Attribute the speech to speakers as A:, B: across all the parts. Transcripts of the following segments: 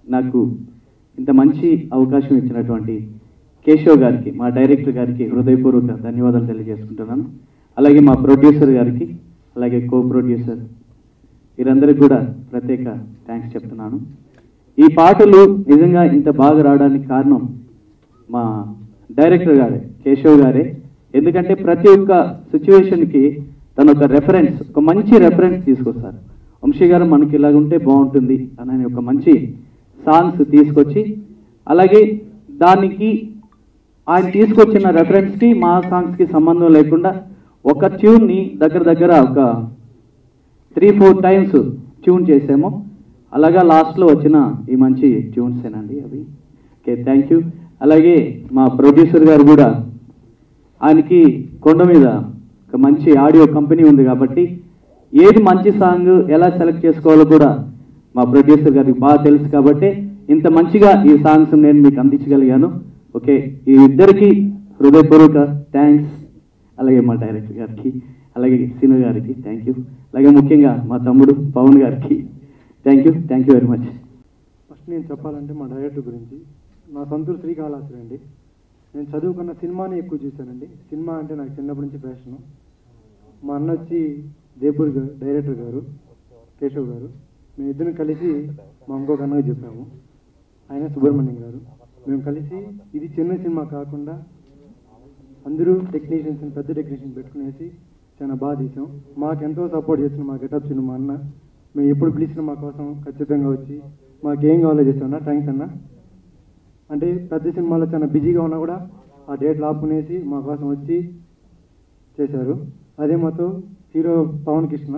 A: నాకు ఇంత మంచి అవకాశం ఇచ్చినటువంటి కేశవ్ గారికి మా డైరెక్టర్ గారికి హృదయపూర్వక ధన్యవాదాలు తెలియజేసుకుంటున్నాను అలాగే మా ప్రొడ్యూసర్ గారికి అలాగే కో ప్రొడ్యూసర్ వీరందరికీ కూడా ప్రత్యేక థ్యాంక్స్ చెప్తున్నాను ఈ పాటలు నిజంగా ఇంత బాగా రావడానికి కారణం మా డైరెక్టర్ గారే కేశవ్ గారే ఎందుకంటే ప్రతి ఒక్క సిచ్యువేషన్కి తను ఒక రెఫరెన్స్ ఒక మంచి రెఫరెన్స్ తీసుకొస్తారు వంశీ గారు మనకి ఇలాగ ఉంటే బాగుంటుంది అని ఒక మంచి సాంగ్స్ తీసుకొచ్చి అలాగే దానికి ఆయన తీసుకొచ్చిన రెఫరెన్స్కి మా సాంగ్స్కి సంబంధం లేకుండా ఒక ట్యూన్ని దగ్గర దగ్గర ఒక త్రీ ఫోర్ టైమ్స్ ట్యూన్ చేసాము అలాగా లాస్ట్లో వచ్చిన ఈ మంచి ట్యూన్స్ ఏనండి అవి ఓకే థ్యాంక్ యూ అలాగే మా ప్రొడ్యూసర్ గారు కూడా ఆయనకి కొండ మీద ఒక మంచి ఆడియో కంపెనీ ఉంది కాబట్టి ఏది మంచి సాంగ్ ఎలా సెలెక్ట్ చేసుకోవాలో కూడా మా ప్రొడ్యూసర్ గారికి బాగా తెలుసు కాబట్టి ఇంత మంచిగా ఈ సాంగ్స్ నేను మీకు అందించగలిగాను ఓకే ఈ ఇద్దరికి హృదయపూర్వక థ్యాంక్స్ అలాగే మా డైరెక్టర్ గారికి అలాగే సీను గారికి థ్యాంక్ యూ అలాగే ముఖ్యంగా మా తమ్ముడు పవన్ గారికి thank you thank you very much
B: first నేను చెప్పాలంటే మా డైరెక్టర్ గురించి నా సొంతూరు శ్రీకాళహస్తి అండి నేను చదువుకున్న సినిమాని ఎక్కువ చూశానండి సినిమా అంటే నాకు చిన్నప్పటి నుంచి ప్యాషను మా అన్న వచ్చి జైపూర్ గా- డైరెక్టర్ గారు కేశవ్ గారు మేము ఇద్దరం కలిసి మా ఇంకొక అన్నగా చెప్పాము ఆయన సుబ్రహ్మణ్యం గారు మేము కలిసి ఇది చిన్న సినిమా కాకుండా అందరూ టెక్నీషియన్స్ పెద్ద టెక్నీషియన్ పెట్టుకునేసి చాలా బాగా తీసాం మాకు ఎంతో సపోర్ట్ చేసిన మా గెటప్ చిన్న మా అన్న మేము ఎప్పుడు పిలిచినా మా కోసం ఖచ్చితంగా వచ్చి మాకేం కావాలో చేస్తాం అన్న థ్యాంక్స్ అన్న అంటే పెద్ద సినిమాలో చాలా బిజీగా ఉన్నా కూడా ఆ డేట్లు ఆపుకునేసి మా కోసం వచ్చి చేశారు అదే మాతో హీరో పవన్ కృష్ణ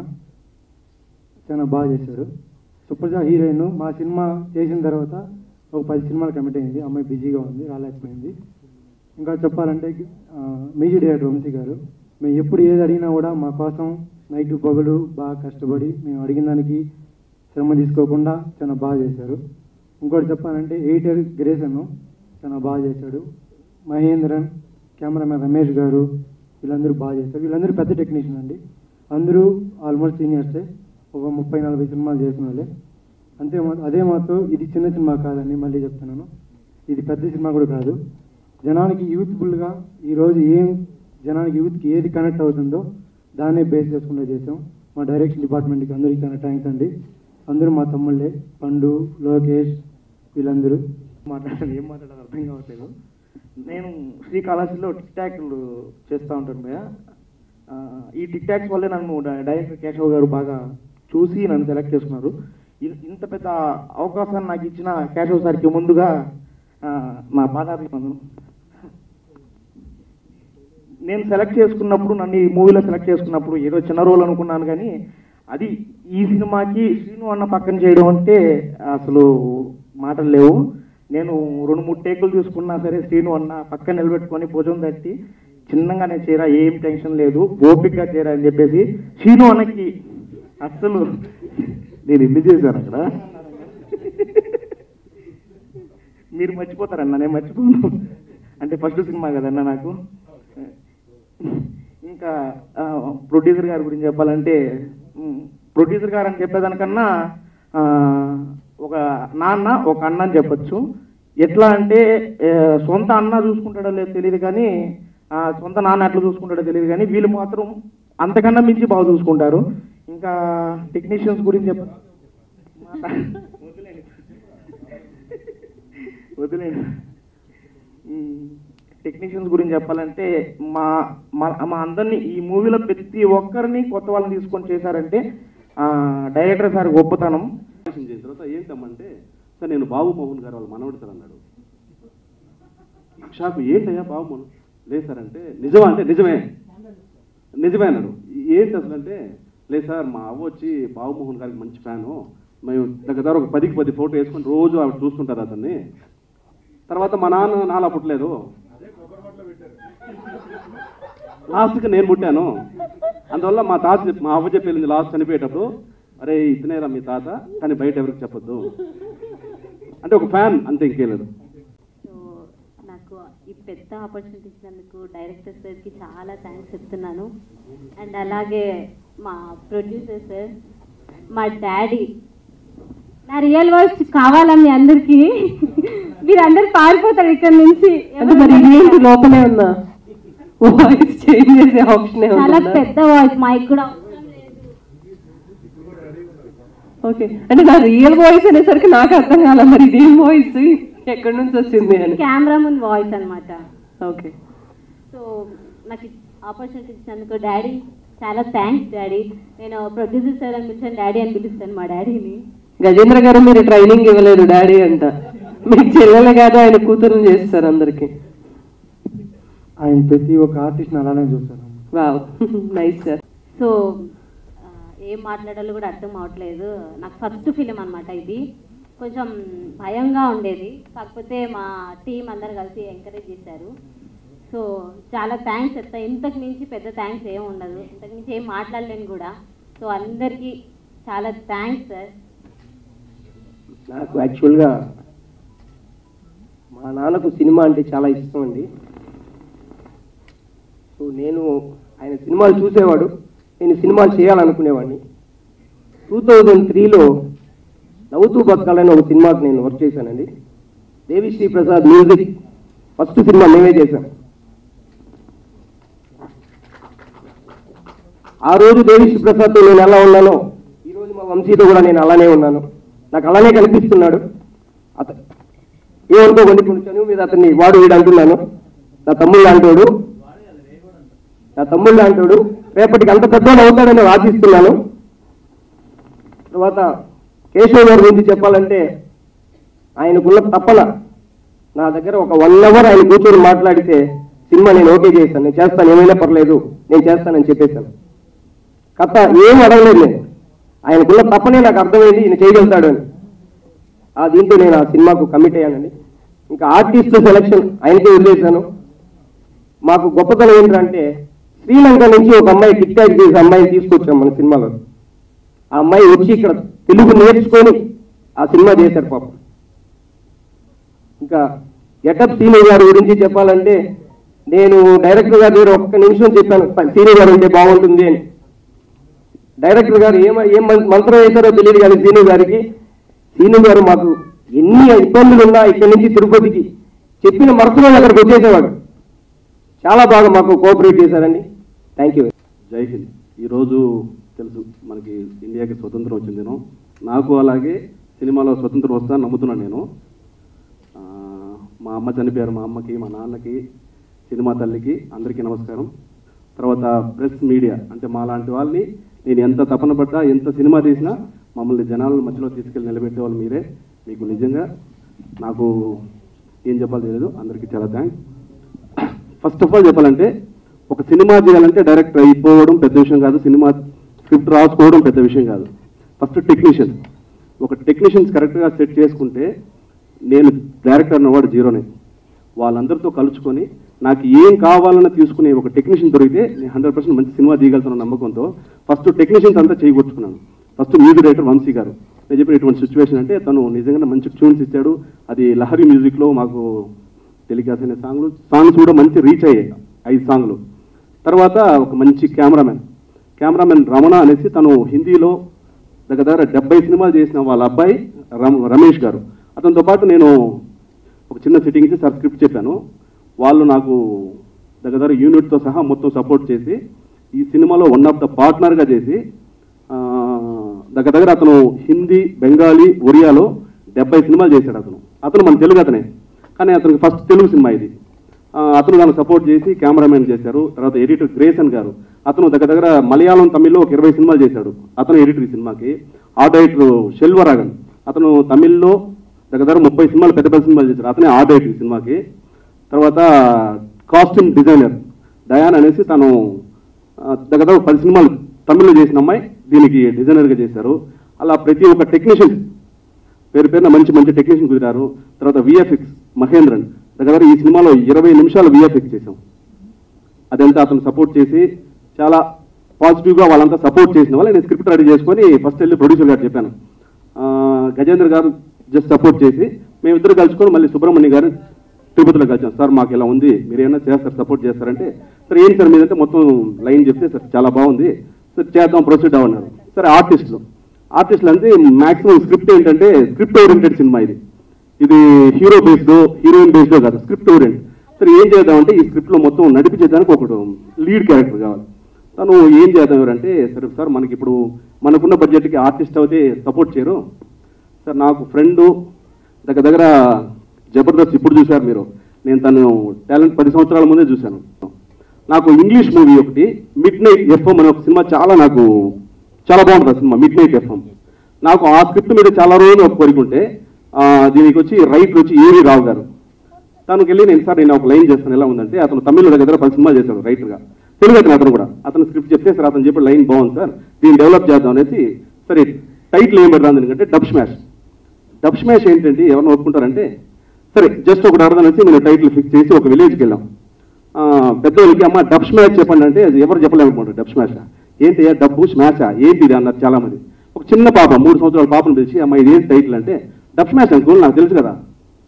B: చాలా బాగా చేశారు సుప్రజ హీరోయిన్ మా సినిమా చేసిన తర్వాత ఒక పది సినిమాలు కమిట్ అయింది అమ్మాయి బిజీగా ఉంది రాలేకపోయింది ఇంకా చెప్పాలంటే ఆ, మ్యూజిక్ డైరెక్టర్ వంశీ గారు మేము ఎప్పుడు ఏది అడిగినా కూడా మా కోసం నైట్ పగలు బాగా కష్టపడి మేము అడిగిన దానికి శ్రమ తీసుకోకుండా చాలా బాగా చేశారు ఇంకోటి చెప్పాలంటే ఎయిటర్ గ్రేసన్ చాలా బాగా చేశాడు మహేంద్రన్ కెమెరామెన్ రమేష్ గారు వీళ్ళందరూ బాగా చేశారు వీళ్ళందరూ పెద్ద టెక్నీషియన్ అండి అందరూ ఆల్మోస్ట్ సీనియర్సే ఒక ముప్పై నలభై సినిమాలు చేసిన వాళ్ళే అంతే మా- అదే మాతో ఇది చిన్న సినిమా కాదండి మళ్ళీ చెప్తున్నాను ఇది పెద్ద సినిమా కూడా కాదు జనానికి యూత్ఫుల్గా ఈరోజు ఏం జనానికి యూత్కి ఏది కనెక్ట్ అవుతుందో దాన్నే బేస్ చేసుకుంటూ చేసాం మా డైరెక్షన్ డిపార్ట్మెంట్కి అందరికీ చాలా థ్యాంక్స్ అండి అందరూ మా తమ్ముళ్ళే పండు లోకేష్ వీళ్ళందరూ
C: మాట్లాడాలి ఏం మాట్లాడాలి అర్థం కావట్లేదు నేను శ్రీకాళహస్తిలో టిక్ టాక్లు చేస్తూ ఉంటాను భయ్య ఆ, ఈ టిక్ టాక్స్ వల్లే నన్ను డై- డైరెక్టర్ కేశవ్ గారు బాగా చూసి నన్ను సెలెక్ట్ చేసుకున్నారు ఇ- ఇంత పెద్ద అవకాశాన్ని నాకు ఇచ్చిన కేశవ్ సార్కి ముందుగా ఆ, నా పాదాభివందనం నేను సెలెక్ట్ చేసుకున్నప్పుడు నన్ను ఈ మూవీలో సెలెక్ట్ చేసుకున్నప్పుడు ఏదో చిన్న రోల్ అనుకున్నాను కానీ అది ఈ సినిమాకి శ్రీను అన్న పక్కన చేయడం అంటే అసలు మాటలు లేవు నేను రెండు మూడు టేకులు చూసుకున్నా సరే శ్రీను అన్న పక్కన నిలబెట్టుకొని భుజం తట్టి చిన్నగానే చేరా ఏం టెన్షన్ లేదు ఓపిక్గా చేరా అని చెప్పేసి శ్రీను అన్నకి అస్సలు నేను ఇల్లు చేశాను అక్కడ మీరు మర్చిపోతారన్న నేను మర్చిపోను అంటే ఫస్ట్ సినిమా కదన్న నాకు ఇంకా ప్రొడ్యూసర్ గారి గురించి చెప్పాలంటే ప్రొడ్యూసర్ గారు అని చెప్పేదానికన్నా ఆ, ఒక నాన్న ఒక అన్న అని చెప్పొచ్చు ఎట్లా అంటే ఆ, సొంత అన్న చూసుకుంటాడో లేదో తెలియదు కానీ ఆ, సొంత నాన్న ఎట్లా చూసుకుంటాడో తెలియదు కానీ వీళ్ళు మాత్రం అంతకన్నా మించి బాగా చూసుకుంటారు ఇంకా టెక్నీషియన్స్ గురించి చెప్ప వదిలేండి. వదిలేండి టెక్నీషియన్స్ గురించి చెప్పాలంటే మా మా మా అందరినీ ఈ మూవీలో ప్రతి ఒక్కరిని కొత్త వాళ్ళని తీసుకొని చేశారంటే ఆ, డైరెక్టర్ సార్ గొప్పతనం
D: ఆపరేషన్ చేసిన తర్వాత ఏంటమ్మంటే సార్ నేను బాబు మోహన్ గారు వాళ్ళ మనవడు సార్ అన్నాడు షాకు ఏంటయ్యా బాబు మోహన్ లేదు సార్ అంటే నిజమా అంటే నిజమే నిజమే అన్నాడు ఏంటి అసలు అంటే లేదు సార్ మా అవ్వ వచ్చి బాబు మోహన్ గారికి మంచి ఫ్యాను మేము దగ్గర దగ్గర ఒక పదికి పది ఫోటో వేసుకొని రోజు ఆవిడ చూస్తుంటారు అతన్ని తర్వాత మా నాన్న నాలా పుట్టలేదు లాస్ట్కి నేను పుట్టాను అందువల్ల మా తాత చెప్- మా అవ్వ చెప్పి వెళ్ళింది లాస్ట్ చనిపోయేటప్పుడు అరే ఇతనేరా మీ తాత కానీ బయట ఎవరికి చెప్పొద్దు అంటే ఒక ఫ్యాన్ అంతే ఇంకేలేదు
E: సో నాకు ఈ పెద్ద ఆపర్చునిటీ ఇచ్చినందుకు డైరెక్టర్ సార్కి చాలా థ్యాంక్స్ చెప్తున్నాను అండ్ అలాగే మా ప్రొడ్యూసర్ సార్ మా డాడీ నా రియల్ వాయిస్ కావాలా మీ అందరికి మీరందరు పారిపోతారు ఇక్కడ నుంచి
F: అంటే మరి ఇదేంటి లోపలే ఉందా వాయిస్ చేంజ్ చేసే ఆప్షన్
E: చాలా పెద్ద వాయిస్ మైక్ కూడా అవసరం లేదు
F: ఓకే అంటే నా రియల్ వాయిస్ అనేసరికి నాకు అర్థం కాల మరి ఇదేం వాయిస్ ఎక్కడి నుంచి వచ్చింది అని
E: కెమెరా ముందు వాయిస్ అన్నమాట
F: ఓకే
E: సో నాకు ఆపర్చునిటీ ఇచ్చినందుకు డాడీ చాలా థ్యాంక్స్ డాడీ నేను ప్రొడ్యూసర్ సార్ అని పిలిచాను డాడీ అని పిలుస్తాను మా డాడీని
F: గజేంద్ర గారు మీరు ట్రైనింగ్ ఇవ్వలేదు డాడీ అంట మీకు చెల్లెలే కాదు ఆయన కూతురు చేస్తారు అందరికి
B: ఆయన ప్రతి ఒక్క ఆర్టిస్ట్ని అలానే చూస్తాను
F: వావ్ నైస్ సార్
E: సో ఆ, ఏం మాట్లాడాలో కూడా అర్థం అవట్లేదు నాకు ఫస్ట్ ఫిలిం అనమాట ఇది కొంచెం భయంగా ఉండేది కాకపోతే మా టీం అందరు కలిసి ఎంకరేజ్ చేశారు సో చాలా థ్యాంక్స్ చెప్తా ఇంతకు మించి పెద్ద థ్యాంక్స్ ఏం ఉండదు ఇంతకు మించి ఏం మాట్లాడలేను కూడా సో అందరికీ చాలా థ్యాంక్స్ సార్
C: నాకు యాక్చువల్గా మా నాన్నకు సినిమా అంటే చాలా ఇష్టం అండి సో నేను ఆయన సినిమాలు చూసేవాడు నేను సినిమాలు చేయాలనుకునేవాడిని టూ థౌజండ్ త్రీలో నవ్వుతూ బతకాలని ఒక సినిమాకి నేను వర్క్ చేశానండి Devi Sri Prasad music first cinema మేమే చేశాం ఆ రోజు దేవిశ్రీ ప్రసాద్తో నేను ఎలా ఉన్నానో ఈ రోజు మా వంశీతో కూడా నేను అలానే ఉన్నాను నాకు అలానే కనిపిస్తున్నాడు అత ఏమనుకోకండి కొన్ని చనువు మీద అతన్ని వాడు వీడు అంటున్నాను నా తమ్ముళ్ళు లాంటోడు నా తమ్ముళ్ళు లాంటోడు రేపటికి అంత పెద్దవాడు అవుతాడని ఆశిస్తున్నాను తర్వాత కేశవ్ గారి గురించి చెప్పాలంటే ఆయనకున్న తప్పన నా దగ్గర ఒక వన్ అవర్ ఆయన కూర్చొని మాట్లాడితే సినిమా నేను ఓకే చేశాను నేను చేస్తాను ఏమైనా పర్లేదు నేను చేస్తానని చెప్పేశాను కథ ఏం అడగలేదు నేను ఆయనకున్న తప్పనే నాకు అర్థమైంది ఈయన చేయగలుగుతాడు అని ఆ దీంతో నేను ఆ సినిమాకు కమిట్ అయ్యానండి ఇంకా ఆర్టిస్ట్ సెలక్షన్ ఆయనకే వదిలేశాను మాకు గొప్పతనం ఏంటంటే శ్రీలంక నుంచి ఒక అమ్మాయి టిక్ టాక్ చేసి అమ్మాయిని తీసుకొచ్చాం మన సినిమాలో ఆ అమ్మాయి వచ్చి ఇక్కడ తెలుగు నేర్చుకొని ఆ సినిమా చేశారు పాపం ఇంకా గెటప్ సీనియర్ గారి గురించి చెప్పాలంటే నేను డైరెక్టర్ గారి దగ్గర ఒక్క నిమిషం చెప్పాను సీనియర్ గారు ఉంటే బాగుంటుంది అని డైరెక్టర్ గారు ఏమ ఏం మం- మంత్రం వేశారో తెలియదు కానీ సీను గారికి సీను గారు మాకు ఎన్ని ఇబ్బందులు ఉన్నా ఇక్కడి నుంచి తిరుపతికి చెప్పిన మరుసలో అక్కడికి వచ్చేసేవాడు చాలా బాగా మాకు కోఆపరేట్ చేశారండి థ్యాంక్ యూ
D: జై హింద్ ఈరోజు తెలుసు మనకి ఇండియాకి స్వతంత్రం వచ్చింది నేను నాకు అలాగే సినిమాలో స్వతంత్రం వస్తా నమ్ముతున్నాను నేను ఆ, మా అమ్మ చనిపోయారు మా అమ్మకి మా నాన్నకి సినిమా తల్లికి అందరికీ నమస్కారం తర్వాత ప్రెస్ మీడియా అంటే మా లాంటి వాళ్ళని నేను ఎంత తపన పడ్డా ఎంత సినిమా తీసినా మమ్మల్ని జనాల మధ్యలో తీసుకెళ్ళి నిలబెట్టే వాళ్ళు మీరే మీకు నిజంగా నాకు ఏం చెప్పాలో తెలియదు అందరికీ చాలా థ్యాంక్స్ ఫస్ట్ ఆఫ్ ఆల్ చెప్పాలంటే ఒక సినిమా చేయాలంటే డైరెక్టర్ అయిపోవడం పెద్ద విషయం కాదు సినిమా స్క్రిప్ట్ రాసుకోవడం పెద్ద విషయం కాదు ఫస్ట్ టెక్నీషియన్ ఒక టెక్నీషియన్స్ కరెక్ట్గా సెట్ చేసుకుంటే నేను డైరెక్టర్ అన్నవాడు జీరోనే వాళ్ళందరితో కలుసుకొని నాకు ఏం కావాలన్నా తీసుకునే ఒక టెక్నీషియన్ దొరికితే నేను హండ్రెడ్ పర్సెంట్ మంచి సినిమా తీయగలుగుతున్న నమ్మకంతో ఫస్ట్ టెక్నీషియన్స్ అంతా చేయగొచ్చుకున్నాను ఫస్ట్ మ్యూజిక్ డైరెక్టర్ వంశీ గారు నేను చెప్పిన ఇటువంటి సిచ్యువేషన్ అంటే తను నిజంగా మంచి ట్యూన్స్ ఇచ్చాడు అది లహరి మ్యూజిక్లో మాకు టెలికాస్ట్ అయిన సాంగ్లు సాంగ్స్ కూడా మంచి రీచ్ అయ్యాయి ఐదు సాంగ్లు తర్వాత ఒక మంచి కెమెరామెన్ కెమెరామెన్ రమణ అనేసి తను హిందీలో దగ్గర దగ్గర డెబ్బై సినిమాలు చేసిన వాళ్ళ అబ్బాయి రమ్- రమేష్ గారు అతనితో పాటు నేను ఒక చిన్న సిట్టింగ్ ఇచ్చి సార్ స్క్రిప్ట్ చెప్పాను వాళ్ళు నాకు దగ్గర దగ్గర యూనిట్తో సహా మొత్తం సపోర్ట్ చేసి ఈ సినిమాలో వన్ ఆఫ్ ద పార్ట్నర్గా చేసి ఆ, దగ్గర దగ్గర అతను హిందీ బెంగాలీ ఒరియాలో డెబ్బై సినిమాలు చేశాడు అతను అతను మన తెలుగు అతనే కానీ అతనికి ఫస్ట్ తెలుగు సినిమా ఇది ఆ, అతను దాన్ని సపోర్ట్ చేసి కెమెరామెన్ చేశారు తర్వాత ఎడిటర్ గ్రేసన్ గారు అతను దగ్గర దగ్గర మలయాళం తమిళ్లో ఒక ఇరవై సినిమాలు చేశాడు అతను ఎడిటర్ ఈ సినిమాకి ఆర్ట్ డైరెక్టర్ శెల్వరాగన్ అతను తమిళ్లో దగ్గర దగ్గర ముప్పై సినిమాలు పెద్ద పెద్ద సినిమాలు చేశాడు అతనే ఆర్ట్ డైరెక్టర్ ఈ సినిమాకి తర్వాత కాస్ట్యూమ్ డిజైనర్ డయాన్ అనేసి తను ఆ, దగ్గర దగ్గర పది సినిమాలు తమిళ్లో చేసిన అమ్మాయి దీనికి డిజైనర్గా చేశారు అలా ప్రతి ఒక్క టెక్నీషియన్ పేరు పేరున మంచి మంచి టెక్నీషియన్ కుదిరారు తర్వాత విఎఫ్ఎక్స్ మహేంద్రన్ దగ్గర దగ్గర ఈ సినిమాలో ఇరవై నిమిషాలు విఎఫ్ఎక్స్ చేసాం అదంతా అతను సపోర్ట్ చేసి చాలా పాజిటివ్గా వాళ్ళంతా సపోర్ట్ చేసిన వాళ్ళు నేను స్క్రిప్ట్ రెడీ చేసుకొని ఫస్ట్ వెళ్ళి ప్రొడ్యూసర్ గారు చెప్పాను ఆ, గజేంద్ర గారు జస్ట్ సపోర్ట్ చేసి మేమిద్దరు కలుసుకొని మళ్ళీ సుబ్రహ్మణ్య గారు తిరుపతిలో కలిసాం సార్ మాకు ఇలా ఉంది మీరు ఏమైనా చేస్తారు సపోర్ట్ చేస్తారంటే సార్ ఏంటి సార్ మీదంటే మొత్తం లైన్ చెప్తే సార్ చాలా బాగుంది సార్ చేద్దాం ప్రొసీడ్ అవ్వన్నారు సరే ఆర్టిస్టులు ఆర్టిస్టులు అంటే మాక్సిమం స్క్రిప్ట్ ఏంటంటే స్క్రిప్ట్ ఓరియంటెడ్ సినిమా ఇది ఇది హీరో బేస్డ్ హీరోయిన్ బేస్డ్ కాదు స్క్రిప్ట్ ఓరియంట్ సరే ఏం చేద్దామంటే ఈ స్క్రిప్ట్ లో మొత్తం నడిపించేదానికి ఒకడు లీడ్ క్యారెక్టర్ కావాలి తను ఏం చేద్దాం ఎవరంటే సరే సార్ మనకి ఇప్పుడు మనకున్న బడ్జెట్కి ఆర్టిస్ట్ అయితే సపోర్ట్ చేయరు సార్ నాకు ఫ్రెండ్ దగ్గర దగ్గర జబర్దస్త్ ఇప్పుడు చూశారు మీరు నేను తను టాలెంట్ పది సంవత్సరాల ముందే చూశాను నాకు ఇంగ్లీష్ మూవీ ఒకటి మిడ్ నైట్ ఎఫ్ఎం అనే ఒక సినిమా చాలా నాకు చాలా బాగుంటుంది ఆ సినిమా మిడ్ నైట్ ఎఫ్ఎం నాకు ఆ స్క్రిప్ట్ మీద చాలా రోజులు ఒక కోరికుంటే ఆ, దీనికి వచ్చి రైటర్ వచ్చి ఏవి రావు గారు తనకి వెళ్ళి నేను సార్ నేను ఒక లైన్ చేస్తాను ఎలా ఉందంటే అతను తమిళ దగ్గర పది సినిమా చేశాడు రైటర్గా తెలుగు అతను అతను కూడా అతను స్క్రిప్ట్ చెప్తే సార్ అతను చెప్పే లైన్ బాగుంది సార్ దీన్ని డెవలప్ చేద్దాం అనేసి సరే టైటిల్ ఏం పెడదాం ఎందుకంటే డబ్ స్మాష్ డబ్ స్మాష్ ఏంటంటే ఎవరిని ఒప్పుకుంటారంటే సరే జస్ట్ ఒకటి అర్థం వచ్చి నేను టైటిల్ ఫిక్స్ చేసి ఒక విలేజ్కి వెళ్ళాం ఆ, పెద్దోళ్ళకి అమ్మ డబ్ స్మాష్ చెప్పండి అంటే అది ఎవరు చెప్పలేమనుకుంటారు డబ్ స్మాష్ ఏంటి డబ్బు స్మాషా ఏంటి ఇది అన్నారు చాలా మంది ఒక చిన్న పాప మూడు సంవత్సరాల పాపను పిలిచి అమ్మ ఇది ఏంటి టైటిల్ అంటే డబ్ స్మాష్ అనుకోవాలి నాకు తెలుసు కదా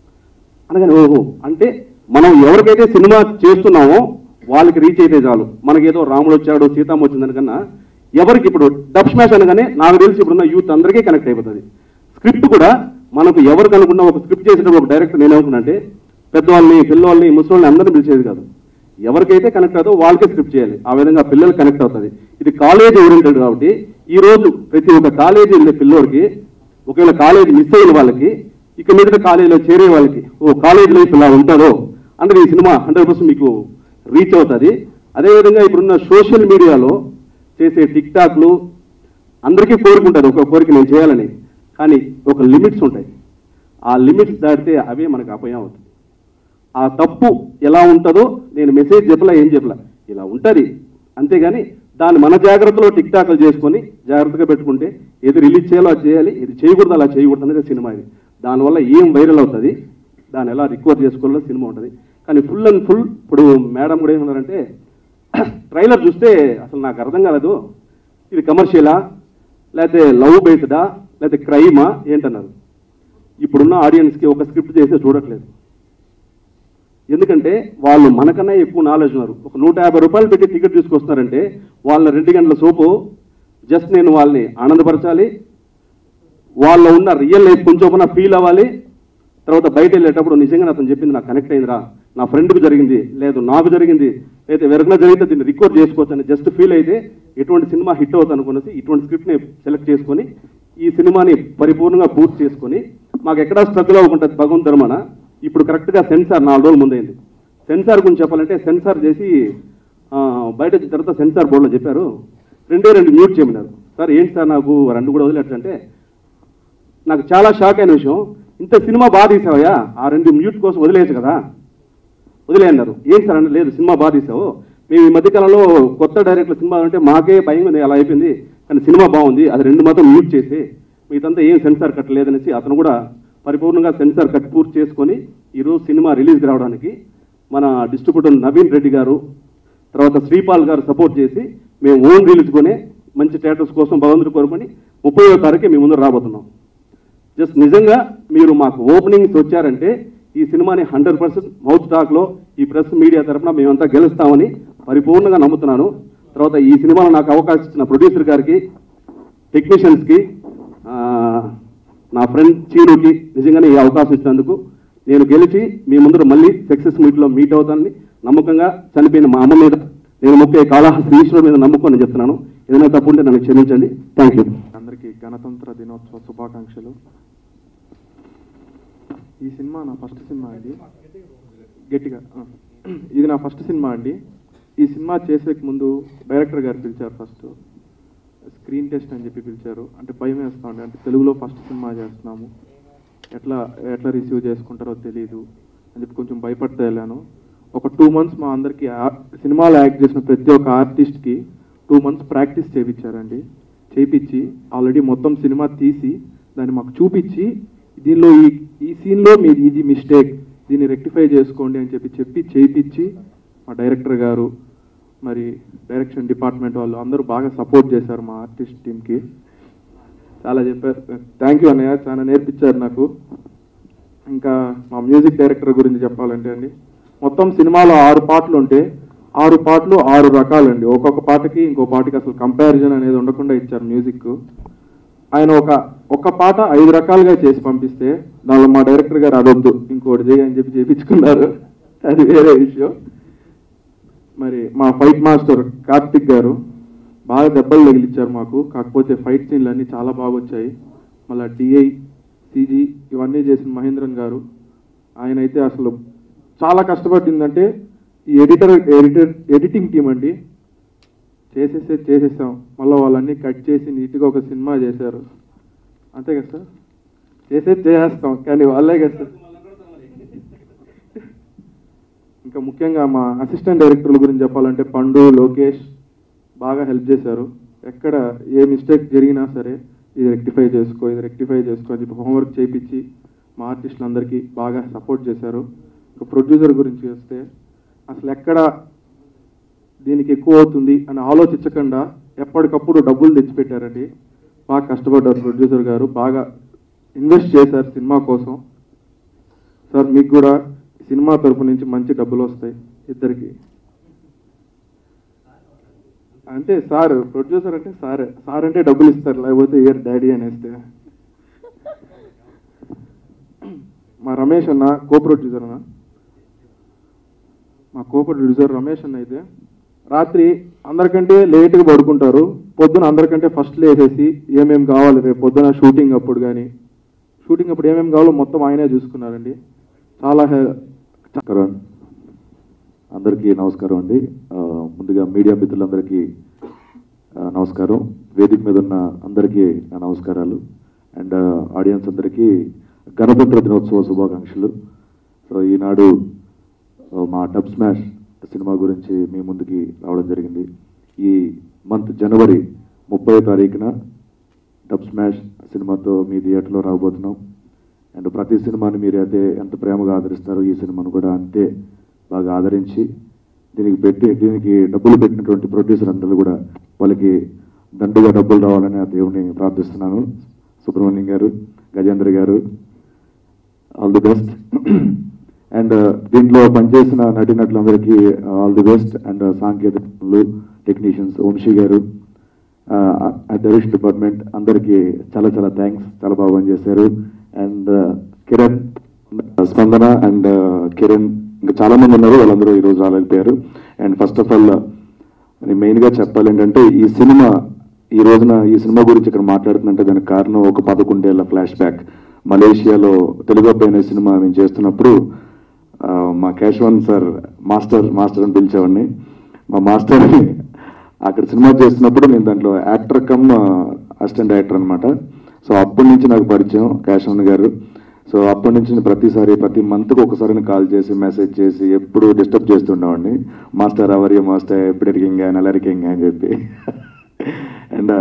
D: అనగానే ఓహో అంటే మనం ఎవరికైతే సినిమా చేస్తున్నామో వాళ్ళకి రీచ్ అయితే చాలు మనకేదో రాముడు వచ్చాడు సీతమ్మ వచ్చిందనికన్నా ఎవరికి ఇప్పుడు డబ్ స్మాష్ అనగానే నాకు తెలిసి ఇప్పుడున్న యూత్ అందరికీ కనెక్ట్ అయిపోతుంది స్క్రిప్ట్ కూడా మనకు ఎవరికి అనుకున్నా ఒక స్క్రిప్ట్ చేసేటప్పుడు ఒక డైరెక్టర్ నేను అనుకున్నానంటే పెద్దవాళ్ళని పిల్లవాళ్ళని ముసలిని అందరినీ పిలిచేది కాదు ఎవరికైతే కనెక్ట్ అవుతుందో వాళ్ళకే స్క్రిప్ట్ చేయాలి ఆ విధంగా పిల్లలు కనెక్ట్ అవుతుంది ఇది కాలేజ్ ఓరియంటెడ్ కాబట్టి ఈ రోజు ప్రతి ఒక్క కాలేజీ వెళ్ళే పిల్లోడికి ఒకవేళ కాలేజ్ మిస్ అయిన వాళ్ళకి ఇక మీదట కాలేజీలో చేరే వాళ్ళకి ఓ కాలేజ్ లైఫ్ ఇలా ఉంటుందో అంటే ఈ సినిమా హండ్రెడ్ పర్సెంట్ మీకు రీచ్ అవుతుంది అదేవిధంగా ఇప్పుడున్న సోషల్ మీడియాలో చేసే టిక్ టాక్లు అందరికీ కోరుకుంటారు ఒక కోరిక నేను చేయాలని కానీ ఒక లిమిట్స్ ఉంటాయి ఆ లిమిట్స్ దాటితే అవే మనకు అపాయం అవుతుంది ఆ తప్పు ఎలా ఉంటుందో నేను మెసేజ్ చెప్పలా ఏం చెప్పలా ఇలా ఉంటుంది అంతేగాని దాన్ని మన జాగ్రత్తలో టిక్ టాక్లు చేసుకొని జాగ్రత్తగా పెట్టుకుంటే ఏది రిలీజ్ చేయాలో అది చేయాలి ఇది చేయకూడదు అలా చేయకూడదు అనేది సినిమా ఇది దానివల్ల ఏం వైరల్ అవుతుంది దాన్ని ఎలా రికవర్ చేసుకోవాలో సినిమా ఉంటుంది కానీ ఫుల్ అండ్ ఫుల్ ఇప్పుడు మేడం కూడా ఏమన్నారంటే ట్రైలర్ చూస్తే అసలు నాకు అర్థం కాలేదు ఇది కమర్షియలా లేకపోతే లవ్ బేస్డా లేకపోతే క్రైమా ఏంటన్నారు ఇప్పుడున్న ఆడియన్స్కి ఒక స్క్రిప్ట్ చేస్తే చూడట్లేదు ఎందుకంటే వాళ్ళు మనకన్నా ఎక్కువ నాలెడ్జ్ ఉన్నారు ఒక నూట యాభై రూపాయలు పెట్టి టికెట్ తీసుకొస్తున్నారంటే వాళ్ళ రెండు గంటల సోపు జస్ట్ నేను వాళ్ళని ఆనందపరచాలి వాళ్ళ ఉన్న రియల్ లైఫ్ కొంచెం ఫీల్ అవ్వాలి తర్వాత బయట వెళ్ళేటప్పుడు నిజంగా అతను చెప్పింది నాకు కనెక్ట్ అయిందిరా నా ఫ్రెండ్కి జరిగింది లేదు నాకు జరిగింది అయితే ఎవరికైనా జరిగితే దీన్ని రికార్డ్ చేసుకోవచ్చు అని జస్ట్ ఫీల్ అయితే ఎటువంటి సినిమా హిట్ అవుతుంది అనుకునేసి ఇటువంటి స్క్రిప్ట్ని సెలెక్ట్ చేసుకొని ఈ సినిమాని పరిపూర్ణంగా పూర్తి చేసుకొని మాకు ఎక్కడా స్ట్రగుల్ అవ్వకుంటుంది భగవంత్ ధర్మన ఇప్పుడు కరెక్ట్గా సెన్సార్ నాలుగు రోజులు ముందైంది సెన్సార్ గురించి చెప్పాలంటే సెన్సార్ చేసి ఆ, బయట వచ్చిన తర్వాత సెన్సార్ బోర్డులో చెప్పారు రెండే రెండు మ్యూట్ చేయమన్నారు సార్ ఏంటి సార్ నాకు రెండు కూడా వదిలేటంటే నాకు చాలా షాక్ అయిన విషయం ఇంత సినిమా బాగా తీసావయ్యా ఆ రెండు మ్యూట్ కోసం వదిలేయచ్చు కదా వదిలే అన్నారు ఏం సార్ అంటే లేదు సినిమా బాగా తీసావు మేము ఈ మధ్యకాలంలో కొత్త డైరెక్టర్ సినిమా అంటే మాకే భయం ఉంది అలా అయిపోయింది కానీ సినిమా బాగుంది అది రెండు మాత్రం మ్యూట్ చేసి మీదంతా ఏం సెన్సార్ కట్టలేదనేసి అతను కూడా పరిపూర్ణంగా సెన్సార్ కట్ పూర్తి చేసుకొని ఈరోజు సినిమా రిలీజ్ రావడానికి మన డిస్ట్రిబ్యూటర్ నవీన్ రెడ్డి గారు తర్వాత శ్రీపాల్ గారు సపోర్ట్ చేసి మేము ఓన్ రిలీజ్ కొనే మంచి థియేటర్స్ కోసం భగవంతుడు కోరుకొని ముప్పై తారీఖు మీ ముందు రాబోతున్నాం జస్ట్ నిజంగా మీరు మాకు ఓపెనింగ్స్ వచ్చారంటే ఈ సినిమాని హండ్రెడ్ పర్సెంట్ మౌత్ టాక్లో ఈ ప్రెస్ మీడియా తరఫున మేమంతా గెలుస్తామని పరిపూర్ణంగా నమ్ముతున్నాను తర్వాత ఈ సినిమాలో నాకు అవకాశం ఇచ్చిన ప్రొడ్యూసర్ గారికి టెక్నీషియన్స్కి ఆ, నా ఫ్రెండ్ చీనుకి నిజంగానే ఈ అవకాశం ఇచ్చినందుకు నేను గెలిచి మీ ముందర మళ్ళీ సక్సెస్ మీట్లో మీట్ అవుతానని నమ్మకంగా చనిపోయిన మా అమ్మ మీద నేను ముఖ్య కాళహస్తి ఈశ్వరు మీద నమ్ముకొని నేను చెప్తున్నాను ఏదైనా తప్పు ఉంటే నన్ను క్షమించండి థ్యాంక్ యూ
B: అందరికీ గణతంత్ర దినోత్సవ శుభాకాంక్షలు ఈ సినిమా నా ఫస్ట్ సినిమా అండి గట్టిగా ఆ. ఇది నా ఫస్ట్ సినిమా అండి ఈ సినిమా చేసే ముందు డైరెక్టర్ గారు పిలిచారు ఫస్ట్ స్క్రీన్ టెస్ట్ అని చెప్పి పిలిచారు అంటే భయం వేస్తా ఉండే అంటే తెలుగులో ఫస్ట్ సినిమా చేస్తున్నాము ఎట్లా ఎట్లా రిసీవ్ చేసుకుంటారో తెలియదు అని చెప్పి కొంచెం భయపడుతూ వెళ్ళాను ఒక టూ మంత్స్ మా అందరికీ ఆ- సినిమాలో యాక్ట్ చేసిన ప్రతి ఒక్క ఆర్టిస్ట్కి టూ మంత్స్ ప్రాక్టీస్ చేయించారండి చేయించి ఆల్రెడీ మొత్తం సినిమా తీసి దాన్ని మాకు చూపించి దీనిలో ఈ ఈ సీన్లో మీది ఇది మిస్టేక్ దీన్ని రెక్టిఫై చేసుకోండి అని చెప్పి చెప్పి చేయించి మా డైరెక్టర్ గారు మరి డైరెక్షన్ డిపార్ట్మెంట్ వాళ్ళు అందరూ బాగా సపోర్ట్ చేశారు మా ఆర్టిస్ట్ టీంకి చాలా చెప్పారు థ్యాంక్ యూ అన్నయ్య చాలా నేర్పించారు నాకు ఇంకా మా మ్యూజిక్ డైరెక్టర్ గురించి చెప్పాలంటే అండి మొత్తం సినిమాలో ఆరు పాటలు ఉంటే ఆరు పాటలు ఆరు రకాలండి ఒక్కొక్క పాటకి ఇంకో పాటకి అసలు కంపారిజన్ అనేది ఉండకుండా ఇచ్చారు మ్యూజిక్
G: ఆయన ఒక ఒక పాట ఐదు రకాలుగా చేసి పంపిస్తే దానిలో మా డైరెక్టర్ గారు అదొద్దు ఇంకోటి చేయి అని చెప్పి చేయించుకున్నారు అది వేరే విషయం మరి మా ఫైట్ మాస్టర్ కార్తిక్ గారు బాగా దెబ్బలు తగిలిచ్చారు మాకు కాకపోతే ఫైట్ సీన్లు అన్నీ చాలా బాగా వచ్చాయి మళ్ళీ డిఐ సిజీ ఇవన్నీ చేసిన మహేంద్రన్ గారు ఆయన అయితే అసలు చాలా కష్టపడిందంటే ఈ ఎడిటర్ ఎడిటర్ ఎడిటింగ్ టీం అండి చేసేసే చేసేసాం మళ్ళీ వాళ్ళన్నీ కట్ చేసి నీట్గా ఒక సినిమా చేశారు అంతే కదా సార్ చేసేది చేసేస్తాం కానీ వాళ్ళే కదా సార్ ఇంకా ముఖ్యంగా మా అసిస్టెంట్ డైరెక్టర్ల గురించి చెప్పాలంటే పండు లోకేష్ బాగా హెల్ప్ చేశారు ఎక్కడ ఏ మిస్టేక్ జరిగినా సరే ఇది రెక్టిఫై చేసుకో ఇది రెక్టిఫై చేసుకో అని చెప్పి హోంవర్క్ చేయించి మా ఆర్టిస్టులందరికీ బాగా సపోర్ట్ చేశారు ఇంకా ప్రొడ్యూసర్ గురించి వస్తే అసలు ఎక్కడ దీనికి ఎక్కువ అవుతుంది అని ఆలోచించకుండా ఎప్పటికప్పుడు డబ్బులు తెచ్చిపెట్టారండి బాగా కష్టపడ్డారు ప్రొడ్యూసర్ గారు బాగా ఇన్వెస్ట్ చేశారు సినిమా కోసం సార్ మీకు కూడా సినిమా తరపు నుంచి మంచి డబ్బులు వస్తాయి ఇద్దరికి అంటే సార్ ప్రొడ్యూసర్ అంటే సార్ సార్ అంటే డబ్బులు ఇస్తారు లేకపోతే ఇయర్ డాడీ అనేస్తే మా రమేష్ అన్న కో ప్రొడ్యూసర్ అన్న మా కో ప్రొడ్యూసర్ రమేష్ అన్న అయితే రాత్రి అందరికంటే లేట్గా పడుకుంటారు పొద్దున అందరికంటే ఫస్ట్ లేసేసి ఏమేమి కావాలి రేపు పొద్దున షూటింగ్ అప్పుడు కానీ షూటింగ్ అప్పుడు ఏమేమి కావాలో మొత్తం ఆయనే చూసుకున్నారండి చాలా హె-
H: నమస్కారం అందరికీ నమస్కారం అండి ఆ, ముందుగా మీడియా మిత్రులందరికీ ఆ, నమస్కారం వేదిక మీద ఉన్న అందరికీ నా నమస్కారాలు అండ్ ఆడియన్స్ అందరికీ గణతంత్ర దినోత్సవ శుభాకాంక్షలు సో ఈనాడు ఆ, మా డబ్ స్మాష్ సినిమా గురించి మీ ముందుకి రావడం జరిగింది ఈ మంత్ జనవరి ముప్పై తారీఖున డబ్ స్మాష్ సినిమాతో మీ థియేటర్లో రాబోతున్నాం అండ్ ప్రతి సినిమాని మీరు అయితే ఎంత ప్రేమగా ఆదరిస్తారో ఈ సినిమాను కూడా అంతే బాగా ఆదరించి దీనికి పెట్టి దీనికి డబ్బులు పెట్టినటువంటి ప్రొడ్యూసర్ అందరూ కూడా వాళ్ళకి దండుగా డబ్బులు రావాలని ఆ దేవుని ప్రార్థిస్తున్నాను సుబ్రహ్మణ్యం గారు గజేంద్ర గారు ఆల్ ది బెస్ట్ అండ్ దీంట్లో పనిచేసిన నటీనటులందరికీ ఆల్ ది బెస్ట్ అండ్ సాంకేతికలు టెక్నీషియన్స్ వంశీ గారు డైరెక్షన్ డిపార్ట్మెంట్ అందరికీ చాలా చాలా థ్యాంక్స్ చాలా బాగా పనిచేశారు అండ్ కిరణ్ స్పందన అండ్ కిరణ్ ఇంకా చాలా మంది ఉన్నారు వాళ్ళందరూ ఈరోజు రాలేకపోయారు అండ్ ఫస్ట్ ఆఫ్ ఆల్ నేను మెయిన్గా చెప్పాలి ఏంటంటే ఈ సినిమా ఈ రోజున ఈ సినిమా గురించి ఇక్కడ మాట్లాడుతుందంటే దానికి కారణం ఒక పదకొండేళ్ల ఫ్లాష్ బ్యాక్ మలేషియాలో తెలుగు అబ్బాయి అనే సినిమా మేము చేస్తున్నప్పుడు ఆ, మా కేశవన్ సార్ మాస్టర్ మాస్టర్ అని పిలిచేవాడిని మా మాస్టర్ని అక్కడ సినిమా చేస్తున్నప్పుడు నేను దాంట్లో యాక్టర్ కమ్ అసిస్టెంట్ డైరెక్టర్ అనమాట సో అప్పటి నుంచి నాకు పరిచయం కేశవన్ గారు సో అప్పటి నుంచి నేను ప్రతిసారి ప్రతి మంత్కి ఒకసారి కాల్ చేసి మెసేజ్ చేసి ఎప్పుడు డిస్టర్బ్ చేస్తుండేవాడిని మాస్టర్ అవరియో మాస్టర్ ఎప్పుడు ఎరికింగా నెల ఎరికింగా అని చెప్పి అండ్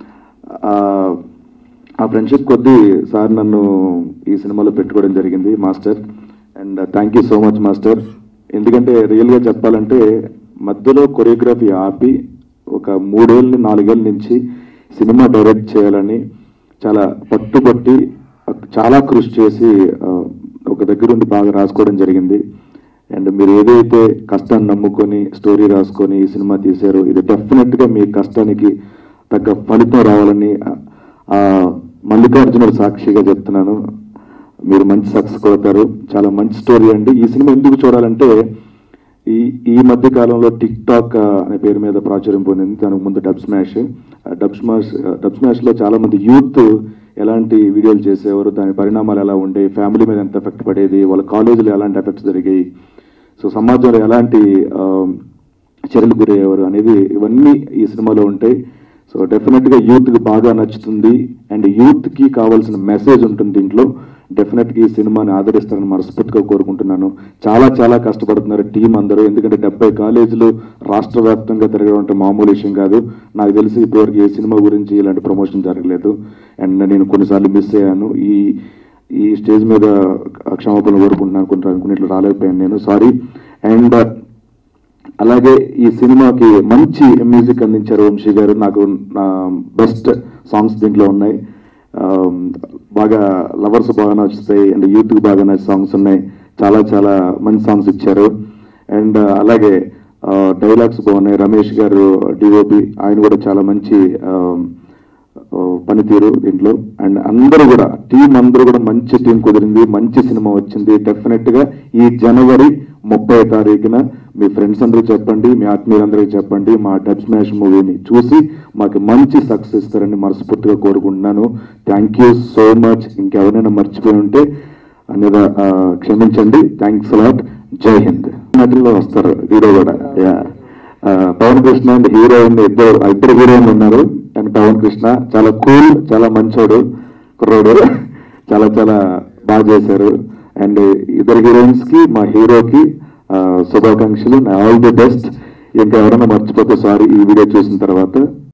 H: ఆ ఫ్రెండ్షిప్ కొద్దీ సార్ నన్ను ఈ సినిమాలో పెట్టుకోవడం జరిగింది master and thank you so much master ఎందుకంటే రియల్గా చెప్పాలంటే మధ్యలో కొరియోగ్రఫీ ఆపి ఒక మూడేళ్ళు నాలుగేళ్ళ నుంచి సినిమా డైరెక్ట్ చేయాలని చాలా పట్టుబట్టి చాలా కృషి చేసి ఆ, ఒక దగ్గరుండి బాగా రాసుకోవడం జరిగింది అండ్ మీరు ఏదైతే కష్టాన్ని నమ్ముకొని స్టోరీ రాసుకొని ఈ సినిమా తీశారో ఇది డెఫినెట్గా మీ కష్టానికి తగ్గ ఫలితం రావాలని ఆ, మల్లికార్జునుడు సాక్షిగా చెప్తున్నాను మీరు మంచి సక్సెస్ కొడతారు చాలా మంచి స్టోరీ అండి ఈ సినిమా ఎందుకు చూడాలంటే ఈ ఈ మధ్య కాలంలో టిక్ టాక్ అనే పేరు మీద ప్రాచుర్యం పొందింది దానికి ముందు డబ్ స్మాష్ ఆ డబ్ స్మాష్ డబ్ స్మాష్ లో చాలా మంది యూత్ ఎలాంటి వీడియోలు చేసేవారు దాని పరిణామాలు ఎలా ఉండేవి ఫ్యామిలీ మీద ఎంత ఎఫెక్ట్ పడేది వాళ్ళ కాలేజీలో ఎలాంటి ఎఫెక్ట్స్ జరిగాయి సో సమాజంలో ఎలాంటి ఆ, చర్యలు గురయ్యేవారు అనేది ఇవన్నీ ఈ సినిమాలో ఉంటాయి సో డెఫినెట్గా యూత్కి బాగా నచ్చుతుంది అండ్ యూత్కి కావాల్సిన మెసేజ్ ఉంటుంది దీంట్లో డెఫినెట్గా ఈ సినిమాని ఆదరిస్తారని మనస్ఫూర్తిగా కోరుకుంటున్నాను చాలా చాలా కష్టపడుతున్నారు టీం అందరూ ఎందుకంటే డెబ్బై కాలేజీలు రాష్ట్ర వ్యాప్తంగా తిరగడం అంటే మామూలు విషయం కాదు నాకు తెలిసి ఇప్పటివరకు ఏ సినిమా గురించి ఇలాంటి ప్రమోషన్ జరగలేదు అండ్ నేను కొన్నిసార్లు మిస్ అయ్యాను ఈ ఈ స్టేజ్ మీద క్షమాపణ కోరుకుంటున్నాను కొన్ని కొన్నిట్లో రాలేకపోయాను నేను సారీ అండ్ అలాగే ఈ సినిమాకి మంచి మ్యూజిక్ అందించారు వంశీ గారు నాకు నా బెస్ట్ సాంగ్స్ దీంట్లో ఉన్నాయి ఆ, బాగా లవర్స్ బాగా నచ్చుతాయి అండ్ యూత్కి బాగా నచ్చే సాంగ్స్ ఉన్నాయి చాలా చాలా మంచి సాంగ్స్ ఇచ్చారు అండ్ అలాగే డైలాగ్స్ బాగున్నాయి రమేష్ గారు డిఓపి ఆయన కూడా చాలా మంచి ఆ, పనితీరు దీంట్లో అండ్ అందరూ కూడా టీం అందరూ కూడా మంచి టీం కుదిరింది మంచి సినిమా వచ్చింది డెఫినెట్ గా ఈ జనవరి ముప్పై తారీఖున మీ ఫ్రెండ్స్ అందరికీ చెప్పండి మీ ఆత్మీయులందరికీ చెప్పండి మా డబ్ స్మాష్ మూవీని చూసి మాకు మంచి సక్సెస్ ఇస్తారని మనస్ఫూర్తిగా కోరుకుంటున్నాను థ్యాంక్ యూ సో మచ్ ఇంకెవరైనా మర్చిపోయి ఉంటే అనేది క్షమించండి థ్యాంక్స్ లాట్ జై హింద్ నటుల్లో వస్తారు హీరో కూడా యా ఆ, పవన్ కృష్ణ అండ్ హీరోయిన్ ఇద్దరు ఇద్దరు హీరోయిన్లు ఉన్నారు అండ్ పవన్ కృష్ణ చాలా కూల్ చాలా మంచోడు కుర్రోడు చాలా చాలా బాగా చేశారు అండ్ ఇద్దరు హీరోయిన్స్ కి మా హీరోకి ఆ, శుభాకాంక్షలు ఆల్ ది బెస్ట్ ఇంకా ఎవరైనా మర్చిపోతే సారీ ఈ వీడియో చూసిన తర్వాత